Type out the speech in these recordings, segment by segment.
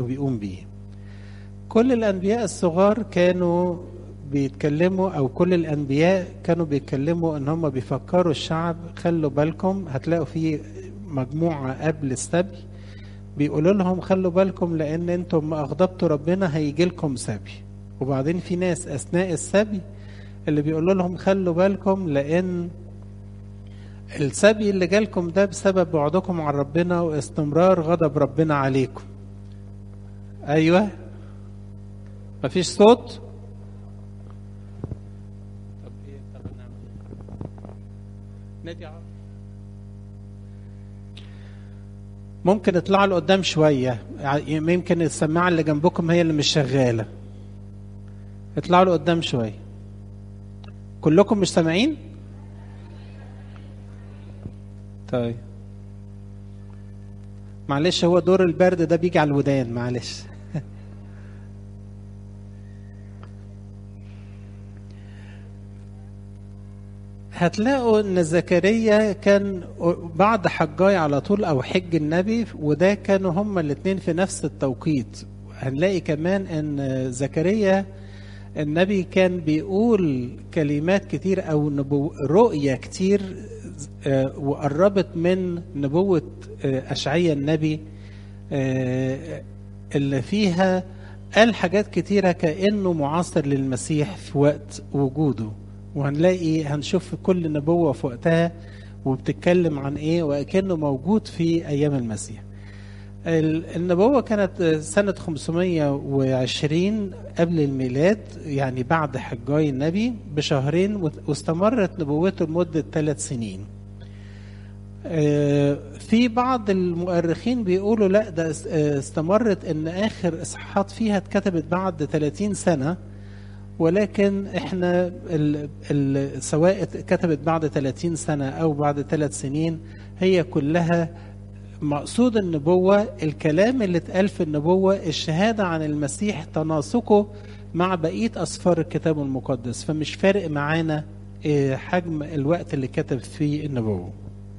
بيقوم بيه كل الأنبياء الصغار كانوا بيتكلموا أو كل الأنبياء كانوا بيتكلموا إن هم بيفكروا الشعب خلوا بالكم هتلاقوا في مجموعة قبل السبي بيقولوا لهم خلوا بالكم لأن أنتم ما أغضبتوا ربنا هيجي لكم سبي وبعدين في ناس أثناء السبي اللي بيقولوا لهم خلوا بالكم لأن السبي اللي جالكم ده بسبب بعدكم عن ربنا واستمرار غضب ربنا عليكم ايوه مفيش صوت طب ايه طب نعمل نادي عرض. ممكن اطلعوا لقدام شويه يمكن السماعه اللي جنبكم هي اللي مش شغاله اطلعوا لقدام شويه كلكم مش سامعين طيب معلش هو دور البرد ده بيجي على الودان معلش هتلاقوا ان زكريا كان بعد حجاي على طول او حج النبي وده كانوا هما الاثنين في نفس التوقيت هنلاقي كمان ان زكريا النبي كان بيقول كلمات كتير او نبو رؤية كتير آه، وقربت من نبوة آه، أشعيا النبي آه، اللي فيها قال حاجات كتيرة كأنه معاصر للمسيح في وقت وجوده وهنلاقي هنشوف كل نبوة في وقتها وبتتكلم عن ايه وكأنه موجود في أيام المسيح ال- النبوة كانت سنة 520 قبل الميلاد يعني بعد حجاي النبي بشهرين وت- واستمرت نبوته لمدة ثلاث سنين آه، في بعض المؤرخين بيقولوا لا ده اس- آه، استمرت ان اخر اصحاحات فيها اتكتبت بعد 30 سنه ولكن احنا ال ال سواء كتبت بعد 30 سنه او بعد ثلاث سنين هي كلها مقصود النبوه الكلام اللي اتقال في النبوه الشهاده عن المسيح تناسقه مع بقيه اسفار الكتاب المقدس فمش فارق معانا آه، حجم الوقت اللي كتب فيه النبوه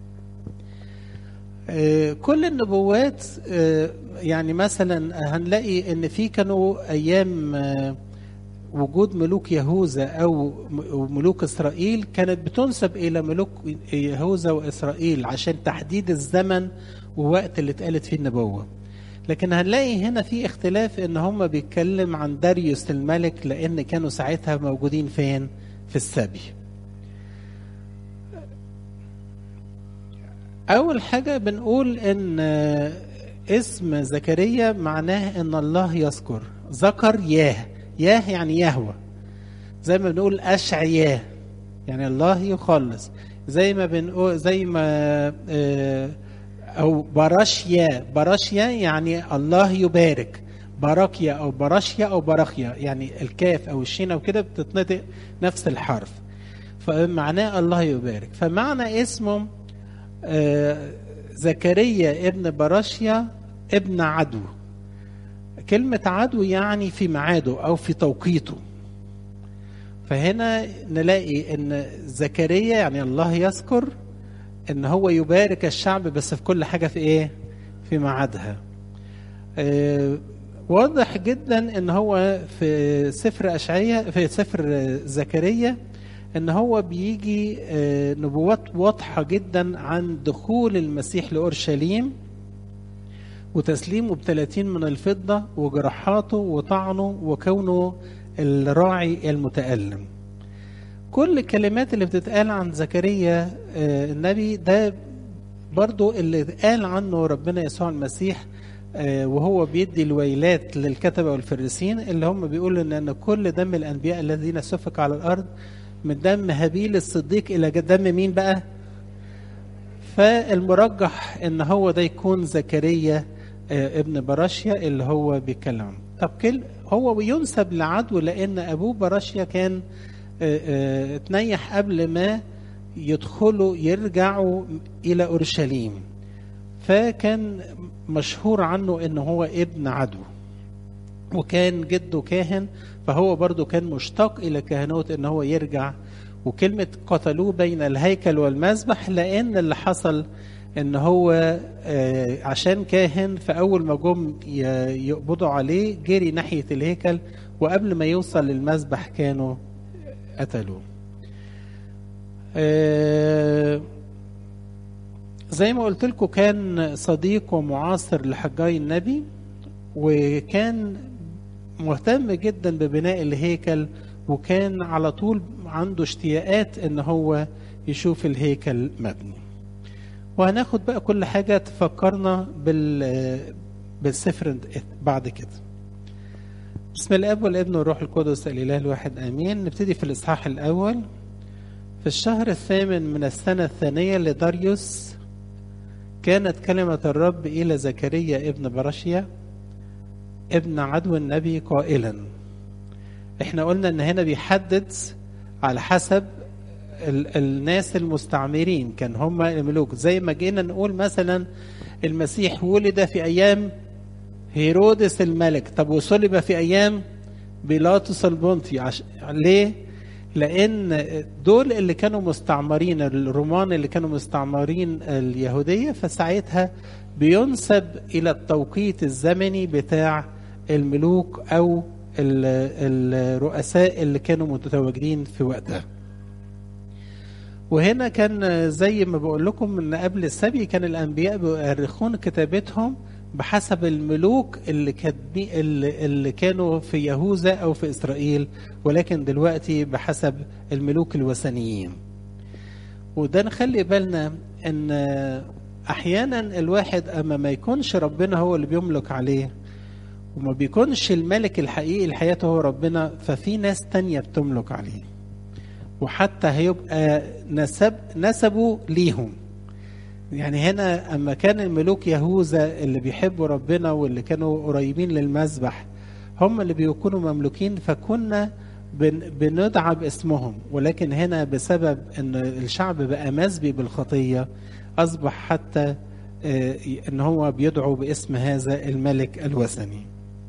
آه، كل النبوات آه، يعني مثلا هنلاقي ان في كانوا ايام آه، وجود ملوك يهوذا او م- ملوك اسرائيل كانت بتنسب الى ملوك يهوذا واسرائيل عشان تحديد الزمن ووقت اللي اتقالت فيه النبوه لكن هنلاقي هنا في اختلاف ان هم بيتكلم عن داريوس الملك لان كانوا ساعتها موجودين فين في السبي أول حاجة بنقول إن آه، اسم زكريا معناه إن الله يذكر ذكر ياه ياه يعني يهوى زي ما بنقول أشعياه يعني الله يخلص زي ما بنقول زي ما آه، أو براشيا براشيا يعني الله يبارك باراكيا أو براشيا أو براخيا يعني الكاف أو الشين أو كده بتتنطق نفس الحرف فمعناه الله يبارك فمعنى اسمه آه، زكريا ابن براشيا ابن عدو كلمة عدو يعني في ميعاده أو في توقيته فهنا نلاقي ان زكريا يعني الله يذكر ان هو يبارك الشعب بس في كل حاجة في ايه في ميعادها آه، واضح جدا ان هو في سفر اشعياء في سفر زكريا ان هو بيجي آه، نبوات واضحه جدا عن دخول المسيح لاورشليم وتسليمه بثلاثين من الفضه وجراحاته وطعنه وكونه الراعي المتالم كل الكلمات اللي بتتقال عن زكريا آه، النبي ده برضو اللي قال عنه ربنا يسوع المسيح آه، وهو بيدي الويلات للكتبة والفريسين اللي هم بيقولوا ان أن كل دم الانبياء الذين سفك على الارض من دم هابيل الصديق الى دم مين بقى فالمرجح ان هو ده يكون زكريا آه، ابن براشيا اللي هو بيتكلم عنه. طب كل هو ينسب لعدو لان ابوه براشيا كان آه، آه، اتنيح قبل ما يدخلوا يرجعوا الى اورشليم فكان مشهور عنه ان هو ابن عدو وكان جده كاهن فهو برضو كان مشتاق الى كهنوت ان هو يرجع وكلمة قتلوه بين الهيكل والمذبح لان اللي حصل ان هو آه، عشان كاهن فاول ما جم ي- يقبضوا عليه جري ناحيه الهيكل وقبل ما يوصل للمذبح كانوا قتلوه آه، زي ما قلت لكم كان صديق ومعاصر لحجاي النبي وكان مهتم جدا ببناء الهيكل وكان على طول عنده اشتياقات ان هو يشوف الهيكل مبني وهناخد بقى كل حاجة تفكرنا بال بالسفر بعد كده بسم الاب والابن والروح القدس الاله الواحد امين نبتدي في الاصحاح الاول في الشهر الثامن من السنة الثانية لداريوس كانت كلمة الرب إلى زكريا ابن برشيا ابن عدو النبي قائلا احنا قلنا ان هنا بيحدد على حسب ال الناس المستعمرين كان هم الملوك زي ما جينا نقول مثلا المسيح ولد في ايام هيرودس الملك طب وصلب في ايام بيلاطس البنطي عش... ليه لان دول اللي كانوا مستعمرين الرومان اللي كانوا مستعمرين اليهوديه فساعتها بينسب الى التوقيت الزمني بتاع الملوك او الرؤساء اللي كانوا متواجدين في وقتها وهنا كان زي ما بقول لكم ان قبل السبي كان الانبياء بيؤرخون كتابتهم بحسب الملوك اللي كاتبين اللي, اللي كانوا في يهوذا او في اسرائيل ولكن دلوقتي بحسب الملوك الوثنيين وده نخلي بالنا ان احيانا الواحد اما ما يكونش ربنا هو اللي بيملك عليه وما بيكونش الملك الحقيقي لحياته هو ربنا ففي ناس تانية بتملك عليه وحتى هيبقى نسب نسبه ليهم يعني هنا اما كان الملوك يهوذا اللي بيحبوا ربنا واللي كانوا قريبين للمذبح هم اللي بيكونوا مملوكين فكنا بن بندعى باسمهم ولكن هنا بسبب ان الشعب بقى مسبي بالخطيه اصبح حتى ان هو بيدعو باسم هذا الملك الوثني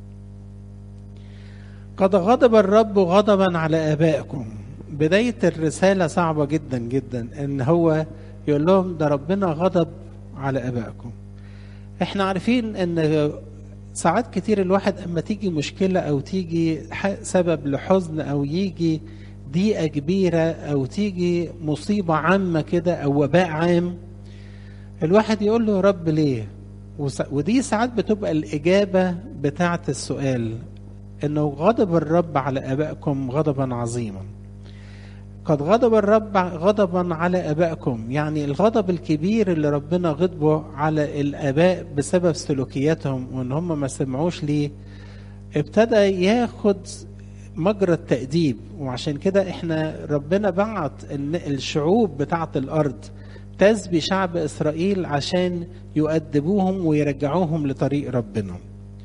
قد غضب الرب غضبا على ابائكم بدايه الرساله صعبه جدا جدا ان هو يقول لهم ده ربنا غضب على ابائكم احنا عارفين ان ساعات كتير الواحد اما تيجي مشكله او تيجي سبب لحزن او يجي ضيقه كبيره او تيجي مصيبه عامه كده او وباء عام الواحد يقول له رب ليه ودي ساعات بتبقى الاجابه بتاعه السؤال انه غضب الرب على ابائكم غضبا عظيما قد غضب الرب غضبا على ابائكم يعني الغضب الكبير اللي ربنا غضبه على الاباء بسبب سلوكياتهم وان هم ما سمعوش ليه ابتدى ياخد مجرى التأديب وعشان كده احنا ربنا بعت ان الشعوب بتاعه الارض تسبي شعب اسرائيل عشان يؤدبوهم ويرجعوهم لطريق ربنا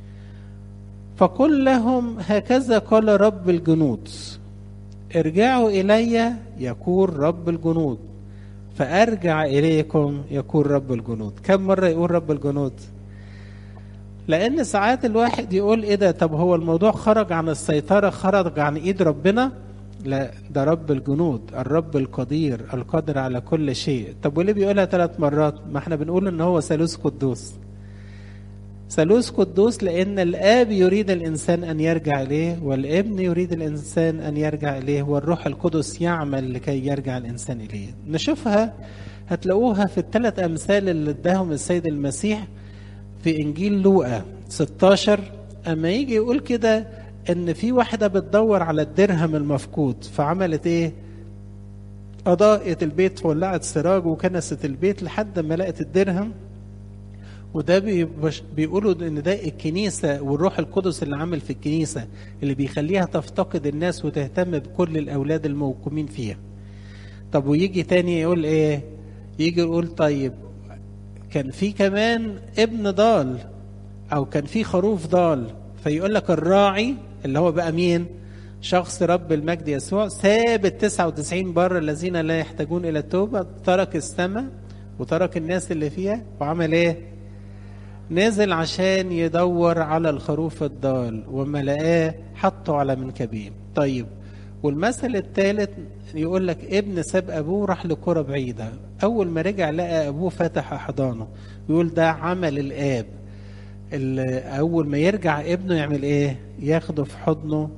فقل لهم هكذا قال رب الجنود ارجعوا الي يقول رب الجنود فارجع اليكم يقول رب الجنود كم مره يقول رب الجنود لان ساعات الواحد يقول ايه ده طب هو الموضوع خرج عن السيطره خرج عن ايد ربنا لا ده رب الجنود الرب القدير القادر على كل شيء طب وليه بيقولها ثلاث مرات ما احنا بنقول ان هو ثالوث قدوس ثالوث قدوس لأن الآب يريد الإنسان أن يرجع إليه والابن يريد الإنسان أن يرجع إليه والروح القدس يعمل لكي يرجع الإنسان إليه نشوفها هتلاقوها في الثلاث أمثال اللي اداهم السيد المسيح في إنجيل لوقا 16 أما يجي يقول كده إن في واحدة بتدور على الدرهم المفقود فعملت إيه؟ أضاءت البيت ولعت سراج وكنست البيت لحد ما لقت الدرهم وده بيقولوا ان ده الكنيسه والروح القدس اللي عامل في الكنيسه اللي بيخليها تفتقد الناس وتهتم بكل الاولاد الموقومين فيها. طب ويجي تاني يقول ايه؟ يجي يقول طيب كان في كمان ابن ضال او كان في خروف ضال فيقول لك الراعي اللي هو بقى مين؟ شخص رب المجد يسوع ساب ال 99 بره الذين لا يحتاجون الى التوبه ترك السماء وترك الناس اللي فيها وعمل ايه؟ نزل عشان يدور على الخروف الضال وما لقاه حطه على منكبيه طيب والمثل الثالث يقول لك ابن ساب ابوه راح لكرة بعيدة اول ما رجع لقى ابوه فتح احضانه يقول ده عمل الاب اول ما يرجع ابنه يعمل ايه ياخده في حضنه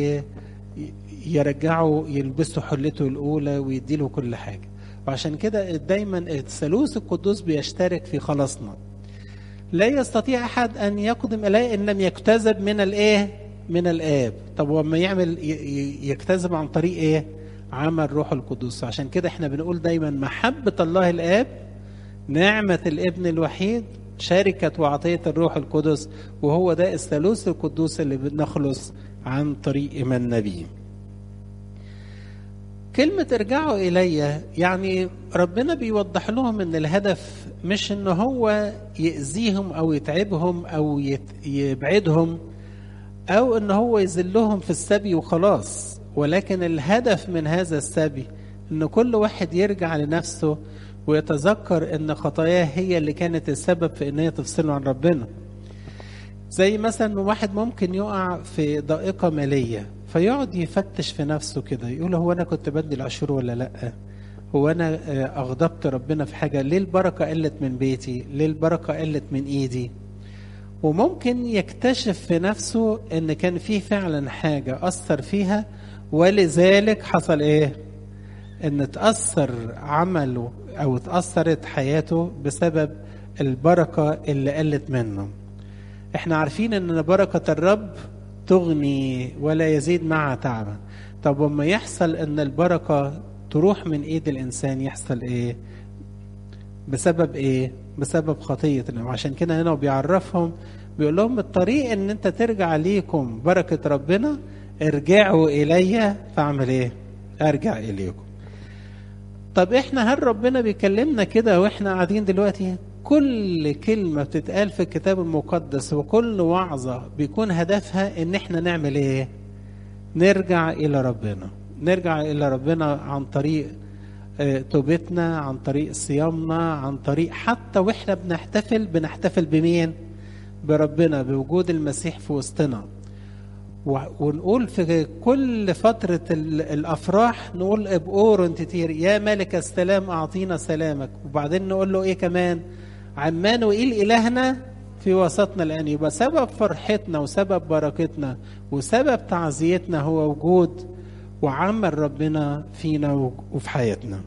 ويرجعه يلبسه حلته الاولى ويديله كل حاجة وعشان كده دايما الثالوث القدوس بيشترك في خلاصنا لا يستطيع احد ان يقدم اليه ان لم يكتسب من الايه من الاب طب وما يعمل يكتسب عن طريق ايه عمل روح القدس عشان كده احنا بنقول دايما محبة الله الاب نعمة الابن الوحيد شركة وعطية الروح القدس وهو ده الثالوث القدوس اللي بنخلص عن طريق إيماننا بيه كلمة ارجعوا إلي يعني ربنا بيوضح لهم ان الهدف مش ان هو يأذيهم او يتعبهم او يبعدهم او ان هو يذلهم في السبي وخلاص ولكن الهدف من هذا السبي ان كل واحد يرجع لنفسه ويتذكر ان خطاياه هي اللي كانت السبب في ان هي تفصله عن ربنا زي مثلا واحد ممكن يقع في ضائقه ماليه فيقعد يفتش في نفسه كده يقول هو انا كنت بدي العشور ولا لا هو انا اغضبت ربنا في حاجه ليه البركه قلت من بيتي ليه البركه قلت من ايدي وممكن يكتشف في نفسه ان كان في فعلا حاجه اثر فيها ولذلك حصل ايه ان تاثر عمله او تاثرت حياته بسبب البركه اللي قلت منه احنا عارفين ان بركه الرب تغني ولا يزيد معها تعبا طب وما يحصل ان البركه تروح من ايد الانسان يحصل ايه بسبب ايه بسبب خطيه وعشان كده هنا بيعرفهم بيقول لهم الطريق ان انت ترجع ليكم بركه ربنا ارجعوا الي فاعمل ايه ارجع اليكم طب احنا هل ربنا بيكلمنا كده واحنا قاعدين دلوقتي كل كلمة بتتقال في الكتاب المقدس وكل وعظة بيكون هدفها ان احنا نعمل ايه نرجع الى ربنا نرجع الى ربنا عن طريق توبتنا عن طريق صيامنا عن طريق حتى واحنا بنحتفل بنحتفل بمين بربنا بوجود المسيح في وسطنا ونقول في كل فترة الأفراح نقول ابقور تطير يا ملك السلام أعطينا سلامك وبعدين نقول له إيه كمان عمان وإيل إلهنا في وسطنا الآن يبقى سبب فرحتنا وسبب بركتنا وسبب تعزيتنا هو وجود وعمل ربنا فينا وفي حياتنا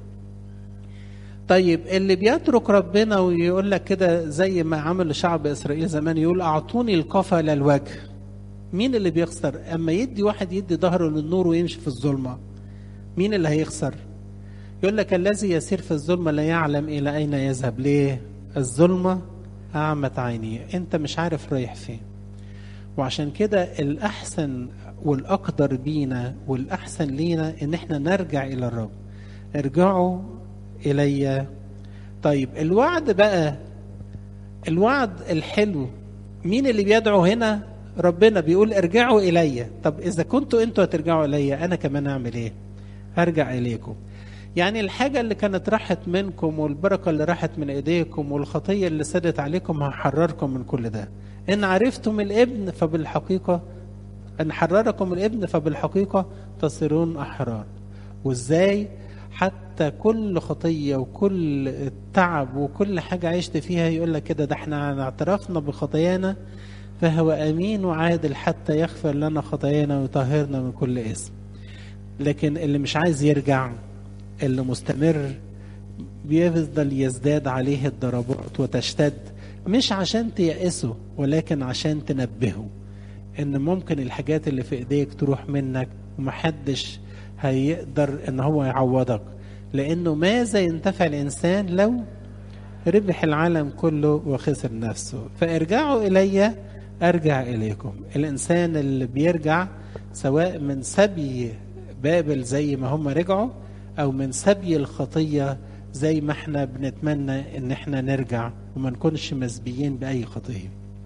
طيب اللي بيترك ربنا ويقول لك كده زي ما عمل شعب إسرائيل زمان يقول أعطوني القفا للوجه مين اللي بيخسر اما يدي واحد يدي ظهره للنور ويمشي في الظلمه مين اللي هيخسر يقول لك الذي يسير في الظلمه لا يعلم الى اين يذهب ليه الظلمه اعمت عينيه انت مش عارف رايح فين وعشان كده الاحسن والاقدر بينا والاحسن لينا ان احنا نرجع الى الرب ارجعوا الي طيب الوعد بقى الوعد الحلو مين اللي بيدعو هنا ربنا بيقول ارجعوا الي طب اذا كنتوا انتوا هترجعوا الي انا كمان اعمل ايه ارجع اليكم يعني الحاجه اللي كانت راحت منكم والبركه اللي راحت من ايديكم والخطيه اللي سدت عليكم هحرركم من كل ده ان عرفتم الابن فبالحقيقه ان حرركم الابن فبالحقيقه تصيرون احرار وازاي حتى كل خطيه وكل تعب وكل حاجه عشت فيها يقول لك كده ده احنا اعترفنا بخطايانا فهو امين وعادل حتى يغفر لنا خطايانا ويطهرنا من كل اسم لكن اللي مش عايز يرجع اللي مستمر بيفضل يزداد عليه الضربات وتشتد مش عشان تيأسه ولكن عشان تنبهه ان ممكن الحاجات اللي في ايديك تروح منك ومحدش هيقدر ان هو يعوضك لانه ماذا ينتفع الانسان لو ربح العالم كله وخسر نفسه فارجعوا الي ارجع اليكم الانسان اللي بيرجع سواء من سبي بابل زي ما هم رجعوا او من سبي الخطيه زي ما احنا بنتمنى ان احنا نرجع وما نكونش مسبيين باي خطيه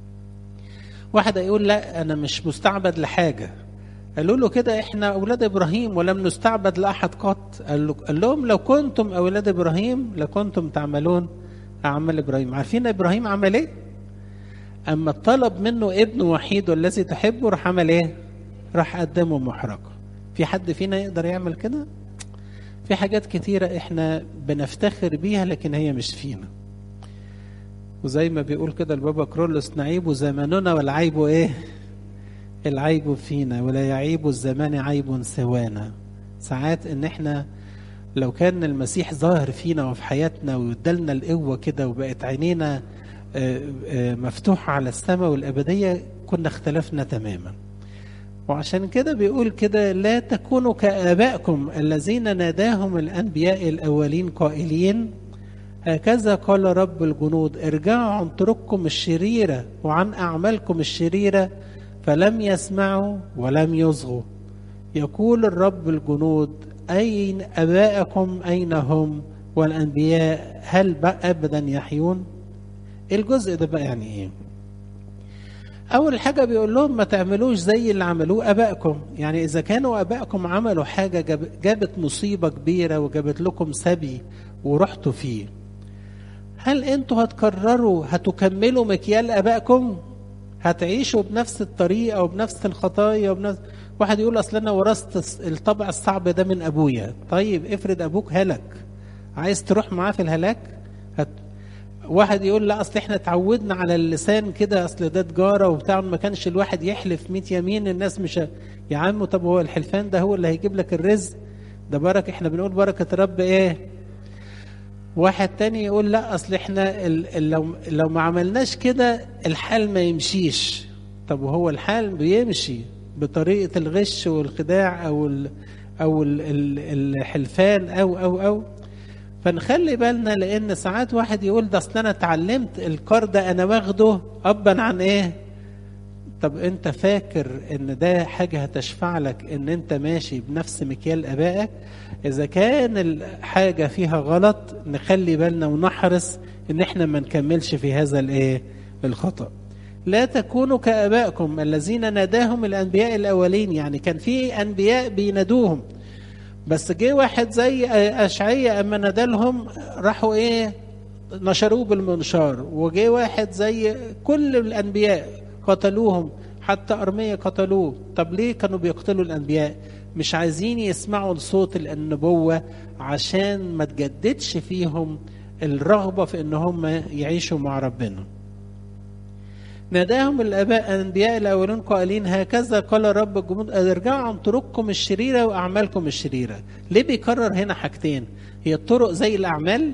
واحد يقول لا انا مش مستعبد لحاجه قالوا له كده احنا اولاد ابراهيم ولم نستعبد لاحد قط قال, له قال لهم لو كنتم اولاد ابراهيم لكنتم تعملون اعمال ابراهيم عارفين ابراهيم عمل ايه اما طلب منه ابن وحيد والذي تحبه راح عمل ايه راح قدمه محرقه في حد فينا يقدر يعمل كده في حاجات كتيرة احنا بنفتخر بيها لكن هي مش فينا وزي ما بيقول كده البابا كرولوس نعيب زماننا والعيب ايه العيب فينا ولا يعيب الزمان عيب سوانا ساعات ان احنا لو كان المسيح ظاهر فينا وفي حياتنا وادالنا القوه كده وبقت عينينا مفتوحه على السماء والابديه كنا اختلفنا تماما وعشان كده بيقول كده لا تكونوا كآبائكم الذين ناداهم الأنبياء الأولين قائلين هكذا قال رب الجنود ارجعوا عن طرقكم الشريرة وعن أعمالكم الشريرة فلم يسمعوا ولم يصغوا يقول الرب الجنود أين أبائكم أين هم والأنبياء هل بقى أبدا يحيون الجزء ده بقى يعني إيه أول حاجة بيقول لهم ما تعملوش زي اللي عملوه أبائكم يعني إذا كانوا أبائكم عملوا حاجة جاب جابت مصيبة كبيرة وجابت لكم سبي ورحتوا فيه هل أنتوا هتكرروا هتكملوا مكيال أبائكم هتعيشوا بنفس الطريقة وبنفس الخطايا وبنفس واحد يقول أصل أنا ورثت الطبع الصعب ده من أبويا طيب افرض أبوك هلك عايز تروح معاه في الهلاك هت... واحد يقول لا اصل احنا اتعودنا على اللسان كده اصل ده تجاره وبتاع ما كانش الواحد يحلف 100 يمين الناس مش ه... يا عم طب هو الحلفان ده هو اللي هيجيب لك الرزق ده بركه احنا بنقول بركه رب ايه واحد تاني يقول لا اصل احنا ال... ال... لو لو ما عملناش كده الحال ما يمشيش طب وهو الحال بيمشي بطريقه الغش والخداع او ال... او ال... ال... الحلفان او او او فنخلي بالنا لان ساعات واحد يقول ده اصل انا اتعلمت الكار ده انا واخده ابا عن ايه طب انت فاكر ان ده حاجه هتشفع لك ان انت ماشي بنفس مكيال ابائك اذا كان الحاجه فيها غلط نخلي بالنا ونحرص ان احنا ما نكملش في هذا الايه الخطا لا تكونوا كابائكم الذين ناداهم الانبياء الاولين يعني كان في انبياء بينادوهم بس جه واحد زي اشعياء اما نادالهم راحوا ايه نشروه بالمنشار وجه واحد زي كل الانبياء قتلوهم حتى ارميه قتلوه طب ليه كانوا بيقتلوا الانبياء مش عايزين يسمعوا لصوت النبوه عشان ما تجددش فيهم الرغبه في ان هم يعيشوا مع ربنا ناداهم الاباء الانبياء الاولين قائلين هكذا قال رب الجنود ارجعوا عن طرقكم الشريره واعمالكم الشريره ليه بيكرر هنا حاجتين هي الطرق زي الاعمال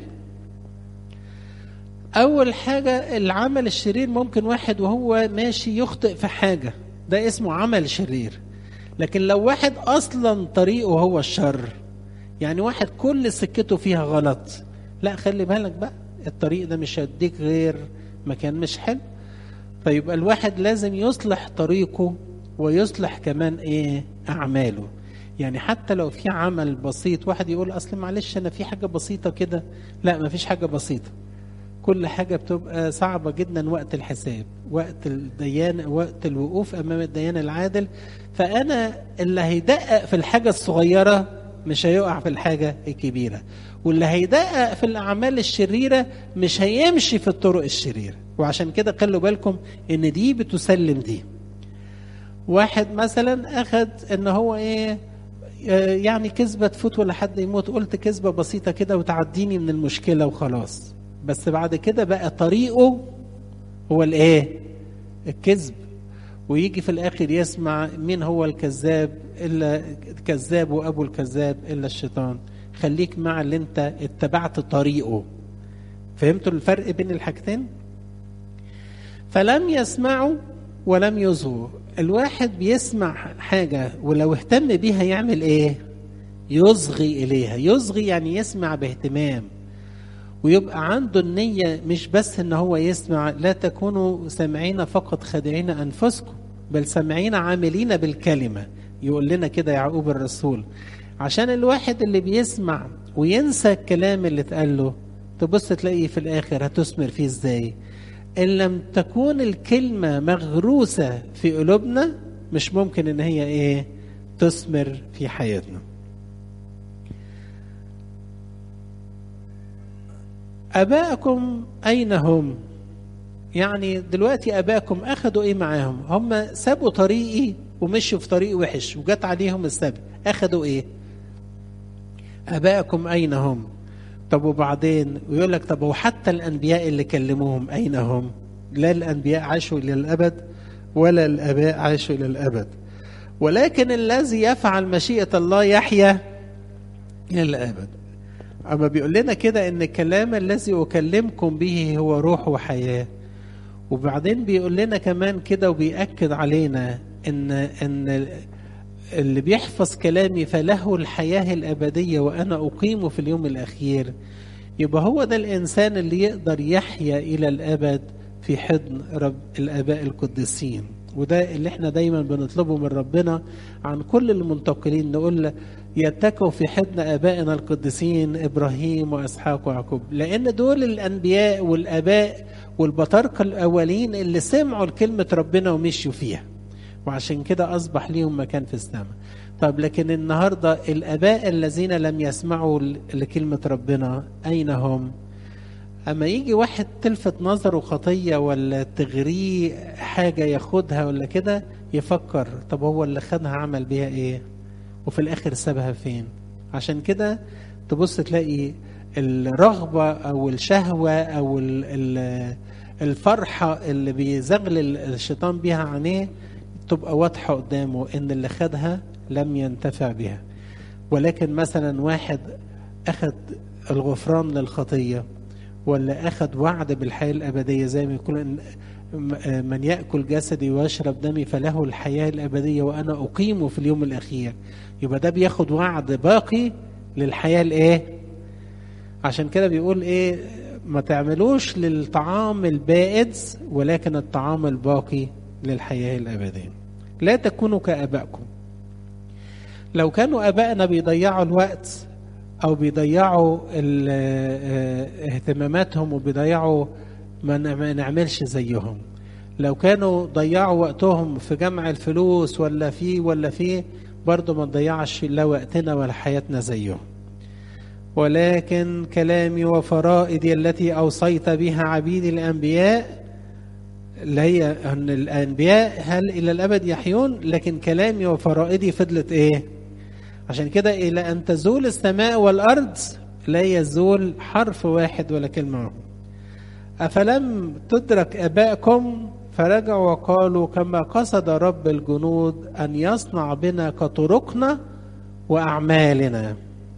اول حاجه العمل الشرير ممكن واحد وهو ماشي يخطئ في حاجه ده اسمه عمل شرير لكن لو واحد اصلا طريقه هو الشر يعني واحد كل سكته فيها غلط لا خلي بالك بقى الطريق ده مش هيديك غير مكان مش حلو فيبقى الواحد لازم يصلح طريقه ويصلح كمان ايه اعماله يعني حتى لو في عمل بسيط واحد يقول اصل معلش انا في حاجه بسيطه كده لا ما فيش حاجه بسيطه كل حاجه بتبقى صعبه جدا وقت الحساب وقت الديان وقت الوقوف امام الديان العادل فانا اللي هيدقق في الحاجه الصغيره مش هيقع في الحاجه الكبيره واللي هيدقق في الاعمال الشريره مش هيمشي في الطرق الشريره وعشان كده خلوا بالكم ان دي بتسلم دي واحد مثلا اخذ ان هو ايه يعني كذبه تفوت ولا حد يموت قلت كذبه بسيطه كده وتعديني من المشكله وخلاص بس بعد كده بقى طريقه هو الايه الكذب ويجي في الاخر يسمع مين هو الكذاب الا الكذاب وابو الكذاب الا الشيطان خليك مع اللي انت اتبعت طريقه فهمتوا الفرق بين الحاجتين فلم يسمعوا ولم يصغوا الواحد بيسمع حاجة ولو اهتم بيها يعمل ايه يصغي اليها يصغي يعني يسمع باهتمام ويبقى عنده النية مش بس ان هو يسمع لا تكونوا سامعين فقط خادعين انفسكم بل سامعين عاملين بالكلمة يقول لنا كده يعقوب الرسول عشان الواحد اللي بيسمع وينسى الكلام اللي اتقال له تبص تلاقيه في الاخر هتثمر فيه ازاي ان لم تكون الكلمه مغروسه في قلوبنا مش ممكن ان هي ايه تثمر في حياتنا اباءكم اين هم يعني دلوقتي اباءكم اخذوا ايه معاهم هم سابوا طريقي ومشوا في طريق وحش وجت عليهم السبي اخذوا ايه ابائكم اين هم طب وبعدين ويقول لك طب وحتى الانبياء اللي كلموهم اين هم لا الانبياء عاشوا الى الابد ولا الاباء عاشوا الى الابد ولكن الذي يفعل مشيئه الله يحيا الى الابد اما بيقول لنا كده ان الكلام الذي اكلمكم به هو روح وحياه وبعدين بيقول لنا كمان كده وبيأكد علينا ان ان اللي بيحفظ كلامي فله الحياه الابديه وانا اقيمه في اليوم الاخير يبقى هو ده الانسان اللي يقدر يحيا الى الابد في حضن رب الاباء القديسين وده اللي احنا دايما بنطلبه من ربنا عن كل المنتقلين نقول له يتكوا في حضن ابائنا القديسين ابراهيم واسحاق ويعقوب لان دول الانبياء والاباء والبطاركه الاولين اللي سمعوا لكلمه ربنا ومشوا فيها وعشان كده اصبح ليهم مكان في السماء طب لكن النهارده الاباء الذين لم يسمعوا لكلمه ربنا اين هم اما يجي واحد تلفت نظره خطيه ولا تغريه حاجه ياخدها ولا كده يفكر طب هو اللي خدها عمل بيها ايه وفي الاخر سابها فين عشان كده تبص تلاقي الرغبه او الشهوه او الفرحه اللي بيزغلل الشيطان بيها عينيه تبقى واضحه قدامه ان اللي خدها لم ينتفع بها ولكن مثلا واحد اخذ الغفران للخطيه ولا اخذ وعد بالحياه الابديه زي ما يقول من ياكل جسدي ويشرب دمي فله الحياه الابديه وانا اقيمه في اليوم الاخير يبقى ده بياخد وعد باقي للحياه الايه عشان كده بيقول ايه ما تعملوش للطعام البائد ولكن الطعام الباقي للحياه الابديه لا تكونوا كابائكم لو كانوا ابائنا بيضيعوا الوقت او بيضيعوا اهتماماتهم وبيضيعوا ما نعملش زيهم لو كانوا ضيعوا وقتهم في جمع الفلوس ولا في ولا في برضه ما نضيعش لا وقتنا ولا حياتنا زيهم ولكن كلامي وفرائدي التي اوصيت بها عبيدي الانبياء اللي هي ان الانبياء هل الى الابد يحيون لكن كلامي وفرائدي فضلت ايه عشان كده الى ان تزول السماء والارض لا يزول حرف واحد ولا كلمه افلم تدرك ابائكم فرجعوا وقالوا كما قصد رب الجنود ان يصنع بنا كطرقنا واعمالنا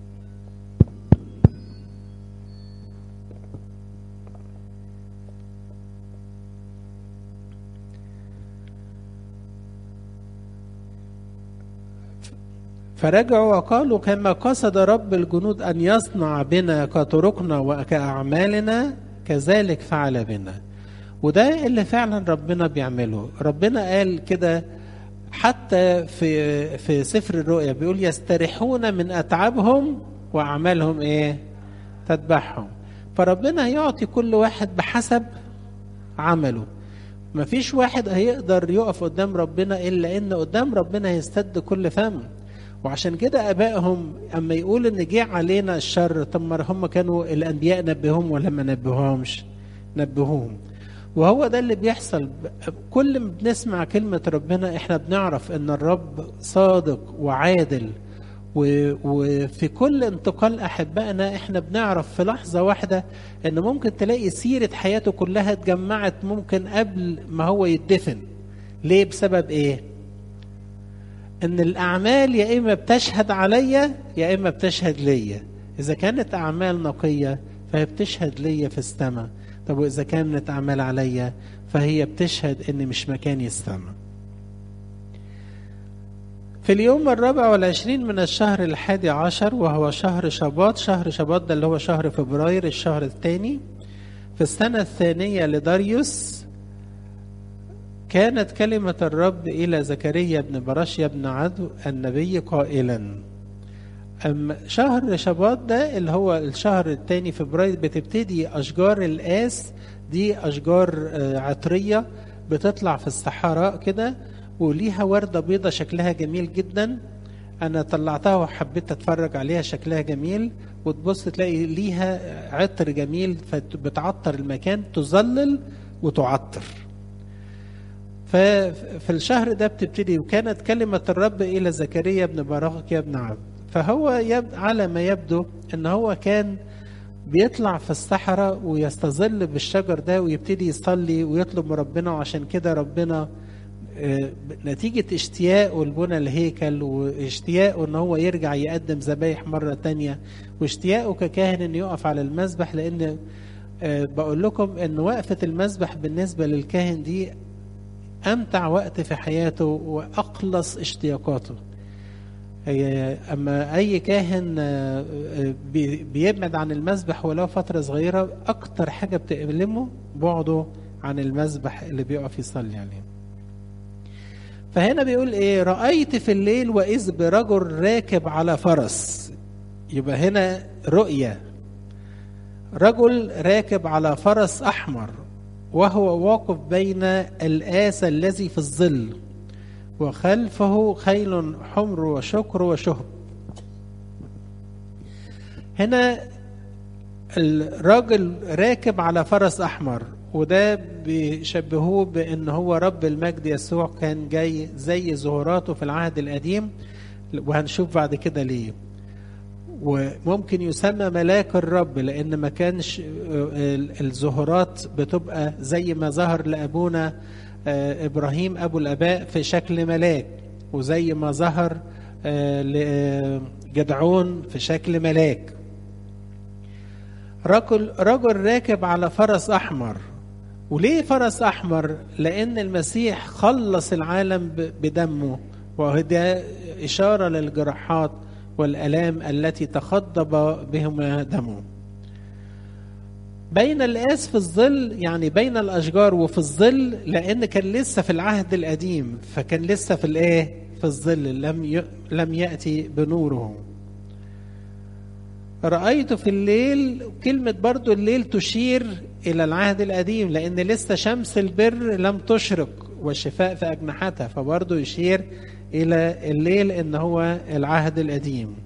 فرجعوا وقالوا كما قصد رب الجنود ان يصنع بنا كطرقنا وكاعمالنا كذلك فعل بنا وده اللي فعلا ربنا بيعمله ربنا قال كده حتى في في سفر الرؤيا بيقول يستريحون من اتعابهم واعمالهم ايه تتبعهم فربنا هيعطي كل واحد بحسب عمله مفيش واحد هيقدر يقف قدام ربنا الا ان قدام ربنا هيستد كل فم وعشان كده ابائهم اما يقول ان جه علينا الشر طب ما هم كانوا الانبياء نبههم ولا ما نبهوهمش نبهوهم وهو ده اللي بيحصل كل ما بنسمع كلمة ربنا احنا بنعرف ان الرب صادق وعادل وفي كل انتقال احبائنا احنا بنعرف في لحظة واحدة ان ممكن تلاقي سيرة حياته كلها اتجمعت ممكن قبل ما هو يدفن ليه بسبب ايه ان الاعمال يا اما بتشهد عليا يا اما بتشهد ليا اذا كانت اعمال نقيه فهي بتشهد ليا في السماء طب واذا كانت اعمال عليا فهي بتشهد ان مش مكاني السماء في اليوم الرابع والعشرين من الشهر الحادي عشر وهو شهر شباط شهر شباط ده اللي هو شهر فبراير الشهر الثاني في السنة الثانية لداريوس كانت كلمة الرب إلى زكريا بن برشيا بن عدو النبي قائلا أما شهر شباط ده اللي هو الشهر الثاني فبراير بتبتدي أشجار القاس دي أشجار عطرية بتطلع في الصحراء كده وليها وردة بيضة شكلها جميل جدا أنا طلعتها وحبيت أتفرج عليها شكلها جميل وتبص تلاقي ليها عطر جميل فبتعطر المكان تظلل وتعطر ففي الشهر ده بتبتدي وكانت كلمة الرب إلى زكريا ابن باراك يا ابن عبد فهو يب على ما يبدو ان هو كان بيطلع في الصحراء ويستظل بالشجر ده ويبتدي يصلي ويطلب من ربنا وعشان كده ربنا نتيجة اشتياقه لبنى الهيكل واشتياقه ان هو يرجع يقدم ذبايح مرة تانية واشتياقه ككاهن انه يقف على المذبح لان بقول لكم ان وقفة المذبح بالنسبة للكاهن دي امتع وقت في حياته واخلص اشتياقاته هي اما اي كاهن بيبعد عن المذبح ولو فتره صغيره اكتر حاجه بتألمه بعده عن المذبح اللي بيقف يصلي عليه فهنا بيقول ايه رايت في الليل واذ برجل راكب على فرس يبقى هنا رؤيه رجل راكب على فرس احمر وهو واقف بين الآس الذي في الظل وخلفه خيل حمر وشكر وشهب هنا الراجل راكب على فرس احمر وده بيشبهوه بان هو رب المجد يسوع كان جاي زي ظهوراته في العهد القديم وهنشوف بعد كده ليه وممكن يسمى ملاك الرب لان ما كانش الظهورات بتبقى زي ما ظهر لابونا ابراهيم ابو الاباء في شكل ملاك وزي ما ظهر لجدعون في شكل ملاك رجل رجل راكب على فرس احمر وليه فرس احمر لان المسيح خلص العالم بدمه وده اشاره للجراحات والالام التي تخضب بهما دمه بين الآس في الظل يعني بين الأشجار وفي الظل لأن كان لسه في العهد القديم فكان لسه في الإيه؟ في الظل لم ي... لم يأتي بنوره. رأيت في الليل كلمة برضو الليل تشير إلى العهد القديم لأن لسه شمس البر لم تشرق والشفاء في أجنحتها فبرضو يشير إلى الليل إن هو العهد القديم.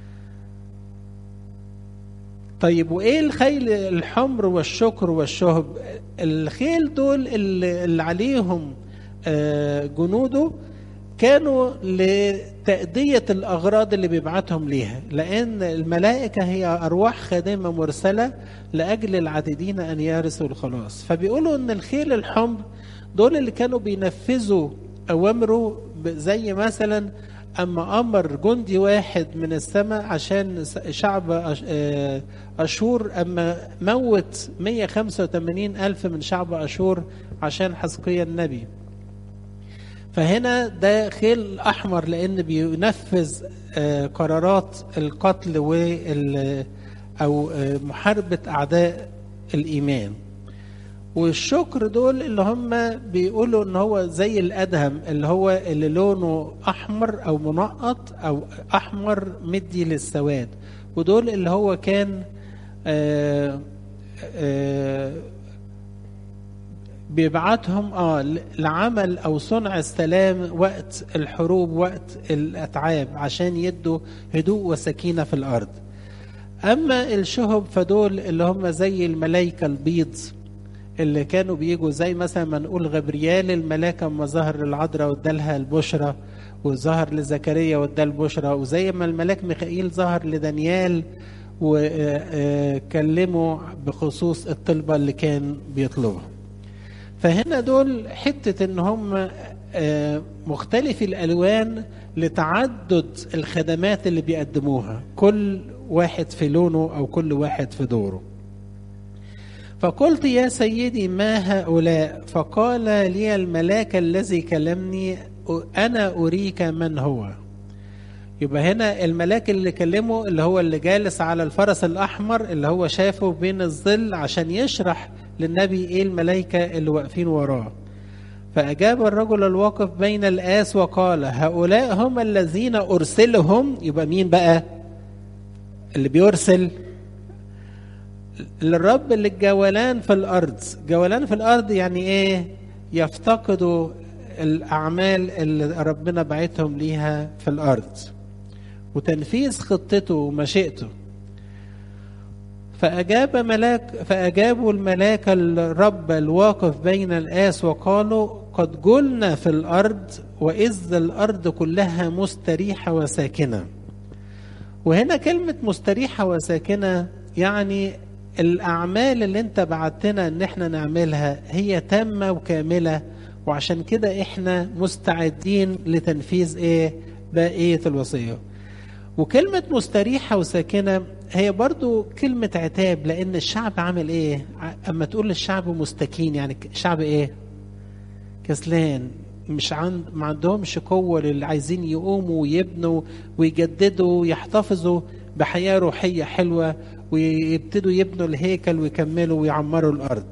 طيب وايه الخيل الحمر والشكر والشهب الخيل دول اللي عليهم جنوده كانوا لتأدية الأغراض اللي بيبعتهم ليها لأن الملائكة هي أرواح خادمة مرسلة لأجل العديدين أن يرثوا الخلاص فبيقولوا أن الخيل الحمر دول اللي كانوا بينفذوا أوامره زي مثلا أما أمر جندي واحد من السماء عشان شعب أشور أما موت 185 ألف من شعب أشور عشان حزقيا النبي فهنا ده خيل أحمر لأن بينفذ قرارات القتل وال أو محاربة أعداء الإيمان والشكر دول اللي هم بيقولوا ان هو زي الادهم اللي هو اللي لونه احمر او منقط او احمر مدي للسواد ودول اللي هو كان آآ آآ بيبعتهم اه لعمل او صنع السلام وقت الحروب وقت الاتعاب عشان يدوا هدوء وسكينه في الارض اما الشهب فدول اللي هم زي الملائكه البيض اللي كانوا بيجوا زي مثلا ما نقول غبريال الملاك اما ظهر للعذراء وادالها البشرى وظهر لزكريا وادى البشرى وزي ما الملاك ميخائيل ظهر لدانيال وكلمه بخصوص الطلبه اللي كان بيطلبها. فهنا دول حته ان هم مختلف الالوان لتعدد الخدمات اللي بيقدموها كل واحد في لونه او كل واحد في دوره. فقلت يا سيدي ما هؤلاء فقال لي الملاك الذي كلمني أنا أريك من هو يبقى هنا الملاك اللي كلمه اللي هو اللي جالس على الفرس الأحمر اللي هو شافه بين الظل عشان يشرح للنبي إيه الملائكة اللي واقفين وراه فأجاب الرجل الواقف بين الآس وقال هؤلاء هم الذين أرسلهم يبقى مين بقى اللي بيرسل للرب للجولان في الارض جولان في الارض يعني ايه يفتقدوا الاعمال اللي ربنا بعتهم ليها في الارض وتنفيذ خطته ومشيئته فأجاب ملاك فأجابوا الملاك الرب الواقف بين الآس وقالوا وقد جلنا في الأرض وإذ الأرض كلها مستريحة وساكنة وهنا كلمة مستريحة وساكنة يعني الأعمال اللي أنت بعتنا إن إحنا نعملها هي تامة وكاملة وعشان كده إحنا مستعدين لتنفيذ إيه بقية الوصية وكلمة مستريحة وساكنة هي برضو كلمة عتاب لأن الشعب عامل إيه أما تقول للشعب مستكين يعني شعب إيه كسلان مش عند ما عندهمش قوة للي عايزين يقوموا ويبنوا ويجددوا ويحتفظوا بحياة روحية حلوة ويبتدوا يبنوا الهيكل ويكملوا ويعمروا الأرض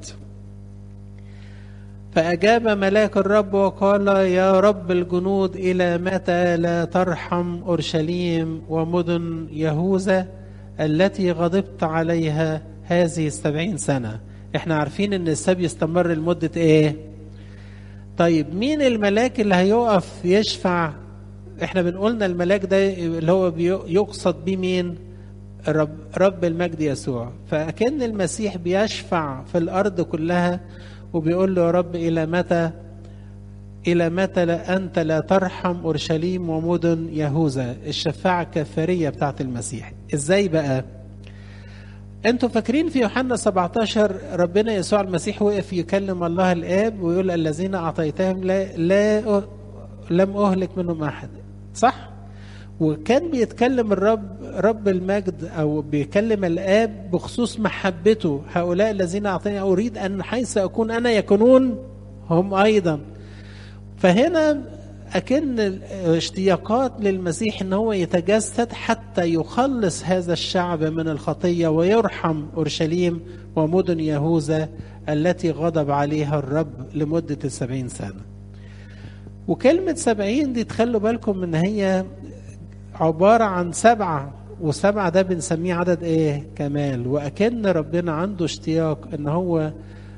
فأجاب ملاك الرب وقال يا رب الجنود إلى متى لا ترحم أورشليم ومدن يهوذا التي غضبت عليها هذه السبعين سنة احنا عارفين ان السبي استمر لمدة ايه طيب مين الملاك اللي هيقف يشفع احنا بنقولنا الملاك ده اللي هو يقصد بيه مين رب, رب المجد يسوع فأكن المسيح بيشفع في الأرض كلها وبيقول له يا رب إلى متى إلى متى لا أنت لا ترحم أورشليم ومدن يهوذا الشفاعة الكفارية بتاعت المسيح إزاي بقى أنتوا فاكرين في يوحنا 17 ربنا يسوع المسيح وقف يكلم الله الآب ويقول الذين أعطيتهم لا, لا لم أهلك منهم أحد صح؟ وكان بيتكلم الرب رب المجد او بيكلم الاب بخصوص محبته هؤلاء الذين اعطاني اريد ان حيث اكون انا يكونون هم ايضا فهنا اكن اشتياقات للمسيح ان هو يتجسد حتى يخلص هذا الشعب من الخطيه ويرحم اورشليم ومدن يهوذا التي غضب عليها الرب لمده السبعين سنه وكلمه سبعين دي تخلوا بالكم ان هي عبارة عن سبعة وسبعة ده بنسميه عدد ايه كمال وأكن ربنا عنده اشتياق ان هو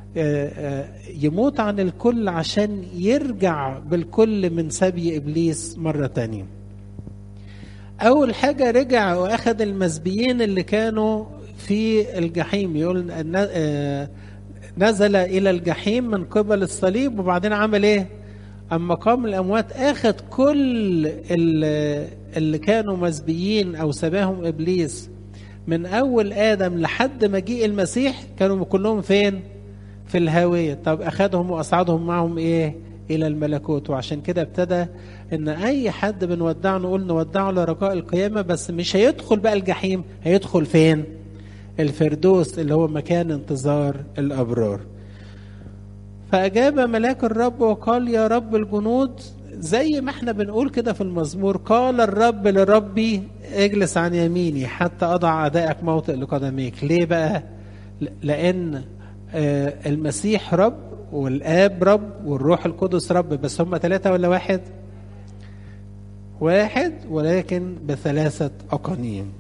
يموت عن الكل عشان يرجع بالكل من سبي إبليس مرة تانية أول حاجة رجع وأخذ المسبيين اللي كانوا في الجحيم يقول نزل إلى الجحيم من قبل الصليب وبعدين عمل إيه أما قام الأموات أخذ كل اللي كانوا مسبيين أو سباهم إبليس من أول آدم لحد مجيء المسيح كانوا كلهم فين؟ في الهاوية طب أخذهم وأصعدهم معهم إيه؟ إلى الملكوت وعشان كده ابتدى إن أي حد بنودعه نقول نودعه لرجاء القيامة بس مش هيدخل بقى الجحيم هيدخل فين؟ الفردوس اللي هو مكان انتظار الأبرار فأجاب ملاك الرب وقال يا رب الجنود زي ما احنا بنقول كده في المزمور قال الرب لربي اجلس عن يميني حتى أضع أعدائك موطئ لقدميك ليه بقى لأن المسيح رب والآب رب والروح القدس رب بس هم ثلاثة ولا واحد واحد ولكن بثلاثة أقانيم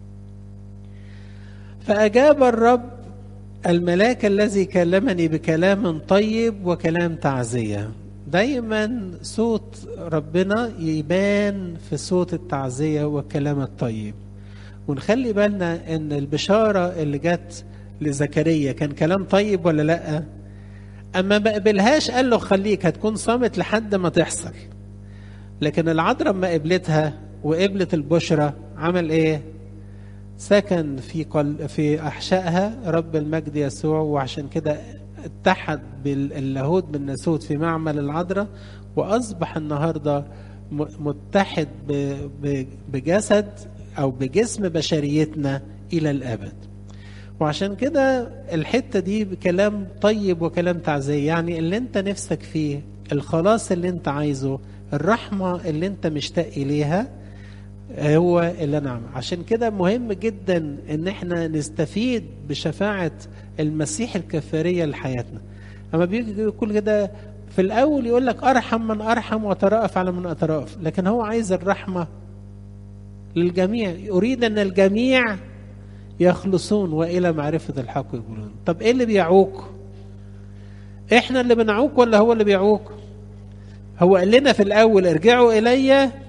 فأجاب الرب الملاك الذي كلمني بكلام طيب وكلام تعزية دايما صوت ربنا يبان في صوت التعزية والكلام الطيب ونخلي بالنا ان البشارة اللي جت لزكريا كان كلام طيب ولا لا اما ما قبلهاش قال له خليك هتكون صامت لحد ما تحصل لكن العذراء ما قبلتها وقبلت البشرى عمل ايه سكن في قل في احشائها رب المجد يسوع وعشان كده اتحد باللاهوت بالناسوت في معمل العذراء واصبح النهارده متحد بجسد او بجسم بشريتنا الى الابد وعشان كده الحته دي بكلام طيب وكلام تعزيه يعني اللي انت نفسك فيه الخلاص اللي انت عايزه الرحمه اللي انت مشتاق اليها هو اللي نعم عشان كده مهم جدا ان احنا نستفيد بشفاعة المسيح الكفارية لحياتنا اما بيجي يقول كده في الاول يقول لك ارحم من ارحم وترأف على من اترأف لكن هو عايز الرحمة للجميع يريد ان الجميع يخلصون والى معرفة الحق يقولون طب ايه اللي بيعوق احنا اللي بنعوق ولا هو اللي بيعوق هو قال لنا في الاول ارجعوا الي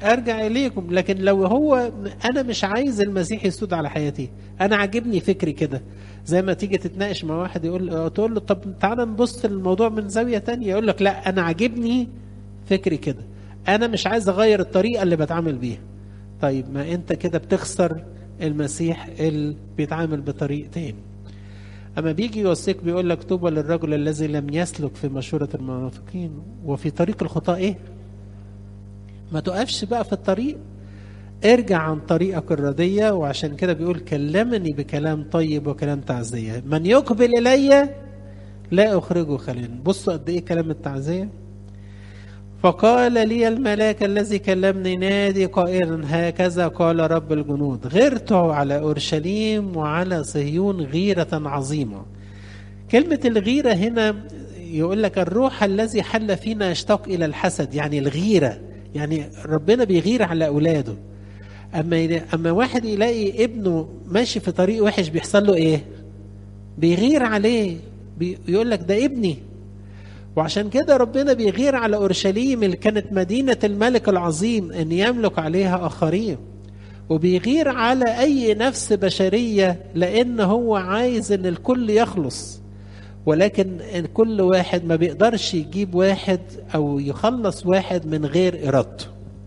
ارجع اليكم لكن لو هو انا مش عايز المسيح يسود على حياتي انا عاجبني فكري كده زي ما تيجي تتناقش مع واحد يقول تقول له طب تعالى نبص للموضوع من زاويه تانية يقول لك لا انا عاجبني فكري كده انا مش عايز اغير الطريقه اللي بتعامل بيها طيب ما انت كده بتخسر المسيح اللي بيتعامل بطريقتين اما بيجي يوصيك بيقول لك طوبى للرجل الذي لم يسلك في مشوره المنافقين وفي طريق الخطاه ايه ما تقفش بقى في الطريق ارجع عن طريقك الردية وعشان كده بيقول كلمني بكلام طيب وكلام تعزية من يقبل إلي لا أخرجه خلينا بصوا قد إيه كلام التعزية فقال لي الملاك الذي كلمني نادي قائلا هكذا قال رب الجنود غرت على أورشليم وعلى صهيون غيرة عظيمة كلمة الغيرة هنا يقول لك الروح الذي حل فينا يشتاق إلى الحسد يعني الغيرة يعني ربنا بيغير على أولاده أما أما واحد يلاقي ابنه ماشي في طريق وحش بيحصل له إيه؟ بيغير عليه بيقول لك ده ابني وعشان كده ربنا بيغير على اورشليم اللي كانت مدينه الملك العظيم ان يملك عليها اخرين وبيغير على اي نفس بشريه لان هو عايز ان الكل يخلص ولكن إن كل واحد ما بيقدرش يجيب واحد او يخلص واحد من غير ارادته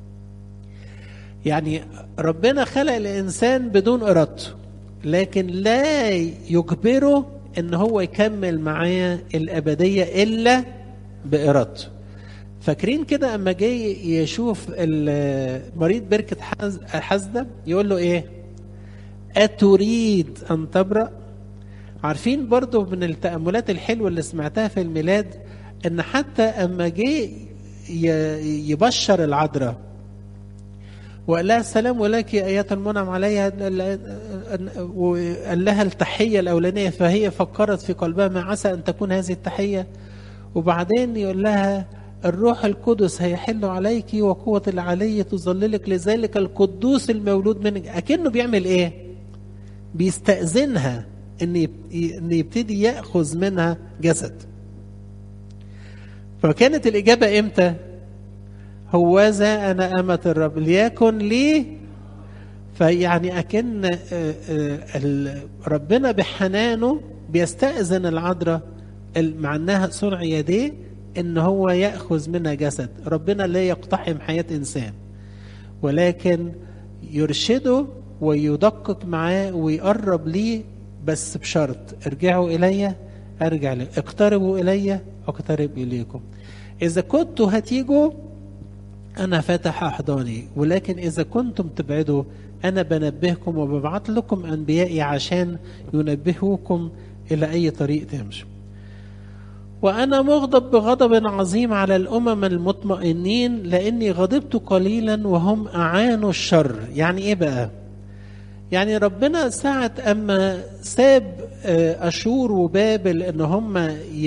يعني ربنا خلق الانسان بدون ارادته لكن لا يجبره ان هو يكمل معاه الابديه الا بارادته فاكرين كده اما جه يشوف مريض بركه حزده يقول له ايه اتريد ان تبرأ عارفين برضو من التأملات الحلوة اللي سمعتها في الميلاد ان حتى اما جه يبشر العذراء وقال لها السلام ولك ايات المنعم عليها وقال لها التحيه الاولانيه فهي فكرت في قلبها ما عسى ان تكون هذه التحيه وبعدين يقول لها الروح القدس هيحل عليك وقوة العلي تظللك لذلك القدوس المولود منك أكنه بيعمل إيه؟ بيستأذنها إن إن يبتدي يأخذ منها جسد. فكانت الإجابة إمتى؟ هوذا أنا أمة الرب ليكن لي فيعني أكن ربنا بحنانه بيستأذن العذراء مع أنها صنع يديه ان هو ياخذ منها جسد ربنا لا يقتحم حياه انسان ولكن يرشده ويدقق معاه ويقرب ليه بس بشرط ارجعوا الي ارجع لي اقتربوا الي اقترب اليكم اذا كنتوا هتيجوا انا فاتح احضاني ولكن اذا كنتم تبعدوا انا بنبهكم وببعث لكم انبيائي عشان ينبهوكم الى اي طريق تمشوا وأنا مغضب بغضب عظيم على الأمم المطمئنين لأني غضبت قليلا وهم أعانوا الشر يعني إيه بقى يعني ربنا ساعة أما ساب أشور وبابل إن هم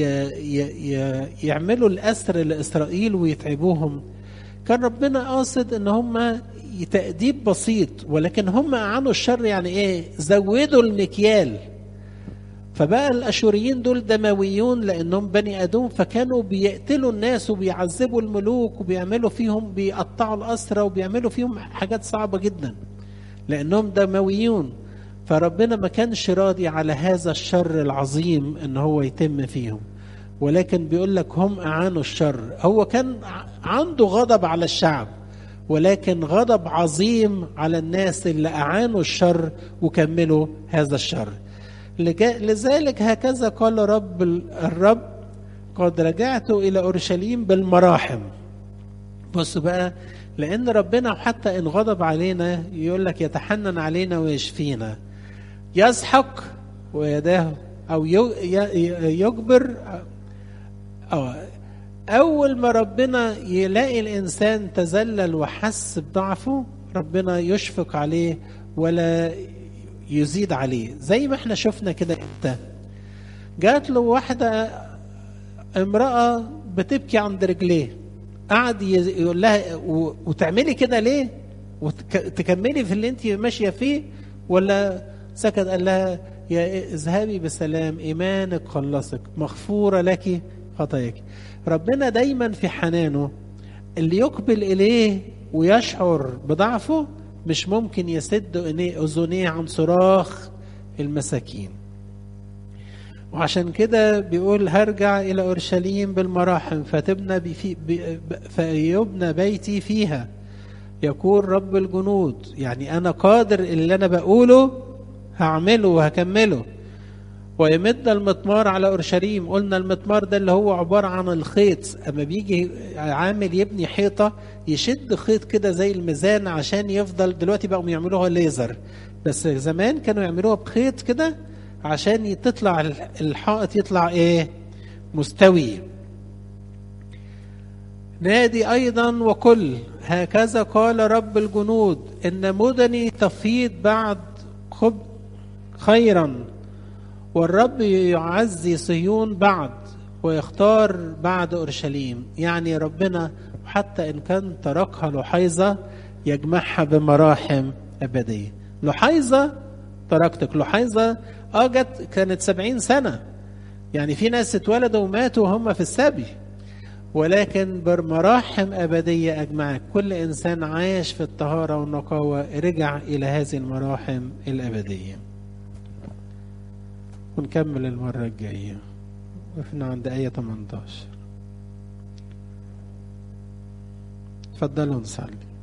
يعملوا الأسر لإسرائيل ويتعبوهم كان ربنا قاصد إن هم تأديب بسيط ولكن هم أعانوا الشر يعني إيه زودوا المكيال فبقى الاشوريين دول دمويون لانهم بني ادوم فكانوا بيقتلوا الناس وبيعذبوا الملوك وبيعملوا فيهم بيقطعوا الاسرى وبيعملوا فيهم حاجات صعبه جدا لانهم دمويون فربنا ما كانش راضي على هذا الشر العظيم ان هو يتم فيهم ولكن بيقول لك هم اعانوا الشر هو كان عنده غضب على الشعب ولكن غضب عظيم على الناس اللي اعانوا الشر وكملوا هذا الشر لذلك هكذا قال رب الرب قد رجعت إلى أورشليم بالمراحم بص بقى لأن ربنا حتى إن غضب علينا يقول لك يتحنن علينا ويشفينا يسحق ويداه أو يجبر أو أول ما ربنا يلاقي الإنسان تذلل وحس بضعفه ربنا يشفق عليه ولا يزيد عليه زي ما احنا شفنا كده امتى جات له واحدة امرأة بتبكي عند رجليه قعد يقول لها وتعملي كده ليه وتكملي في اللي انت ماشية فيه ولا سكت قال لها يا اذهبي بسلام ايمانك خلصك مغفورة لك خطاياك ربنا دايما في حنانه اللي يقبل اليه ويشعر بضعفه مش ممكن يسد اذنيه عن صراخ المساكين وعشان كده بيقول هرجع الى اورشليم بالمراحم فتبنى في فيبنى بيتي فيها يقول رب الجنود يعني انا قادر اللي انا بقوله هعمله وهكمله ويمد المطمار على اورشليم قلنا المطمار ده اللي هو عباره عن الخيط اما بيجي عامل يبني حيطه يشد خيط كده زي الميزان عشان يفضل دلوقتي بقوا يعملوها ليزر بس زمان كانوا يعملوها بخيط كده عشان تطلع الحائط يطلع ايه مستوي نادي ايضا وكل هكذا قال رب الجنود ان مدني تفيض بعد خب خيرا والرب يعزي صهيون بعد ويختار بعد اورشليم يعني ربنا حتى ان كان تركها لحيظه يجمعها بمراحم ابديه لحيظه تركتك لحيظه اه جت كانت سبعين سنه يعني في ناس اتولدوا وماتوا وهم في السبي ولكن بمراحم أبدية أجمعك كل إنسان عاش في الطهارة والنقاوة رجع إلى هذه المراحم الأبدية ونكمل المرة الجاية وقفنا عند آية 18 تفضلوا نصلي